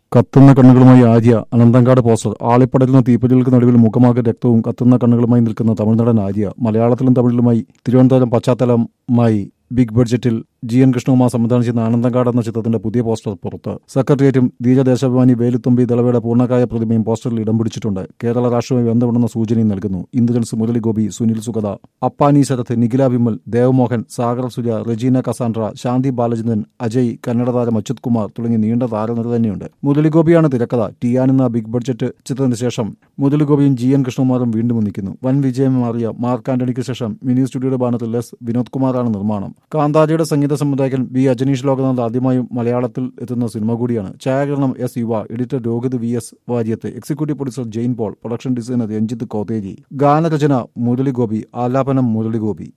കത്തുന്ന കണ്ണുകളുമായി ആര്യ അനന്തങ്കാട് പോസ്റ്റർ ആളിപ്പടരുന്ന തീപ്പൊരികൾക്ക് നടുവിൽ മുഖമാകെ രക്തവും കത്തുന്ന കണ്ണുകളുമായി നിൽക്കുന്ന തമിഴ്നാടൻ ആര്യ മലയാളത്തിലും തമിഴിലുമായി തിരുവനന്തപുരം പശ്ചാത്തലമായി ബിഗ് ബഡ്ജറ്റിൽ ജി എൻ കൃഷ്ണകുമാർ സംവിധാനം ചെയ്യുന്ന ആനന്ദങ്കാട് എന്ന ചിത്രത്തിന്റെ പുതിയ പോസ്റ്റർ പുറത്ത് സെക്രട്ടേറിയറ്റും ധീരദേശാഭിമാനി വേലുത്തുമ്പി ദളവയുടെ പൂർണ്ണകായ പ്രതിമയും പോസ്റ്ററിൽ ഇടം പിടിച്ചിട്ടുണ്ട് കേരള രാഷ്ട്രവുമായി ബന്ധമുണ്ടെന്ന സൂചനയും നൽകുന്നു ഇന്ദ്രൻസ് മുരളി ഗോപി സുനിൽ സുഗത അപ്പാനി ശരത് നിഖില വിമൽ ദേവമോഹൻ സാഗർ സുര റെജീന കസാൻഡ്ര ശാന്തി ബാലചന്ദ്രൻ അജയ് കന്നഡ താരം അച്യുത് കുമാർ തുടങ്ങി നീണ്ട താരനിര തന്നെയുണ്ട് മുരളി ഗോപിയാണ് തിരക്കഥ ടിയാൻ എന്ന ബിഗ് ബഡ്ജറ്റ് ചിത്രത്തിന് ശേഷം മുരളി ഗോപിയും ജി എൻ കൃഷ്ണകുമാറും വീണ്ടും ഒന്നിക്കുന്നു വൻ വിജയം മാറിയ മാർക്ക് ആന്റണിക്ക് ശേഷം മിനി സ്റ്റുഡിയോയുടെ ബാനറിൽ എസ് വിനോദ് കുമാറാണ് നിർമ്മാണം കാന്താരിയുടെ സംഗീത സംവിധായകൻ ബി അജനീഷ് ലോകനാഥ് ആദ്യമായും മലയാളത്തിൽ എത്തുന്ന സിനിമ കൂടിയാണ് ഛായാഗ്രഹണം S Yuva editor Rohit V S Variyath executive producer Jain Paul production designer Ranjith Kotheri ഗാനരചന മുരളി ഗോപി ആലാപനം മുരളി ഗോപി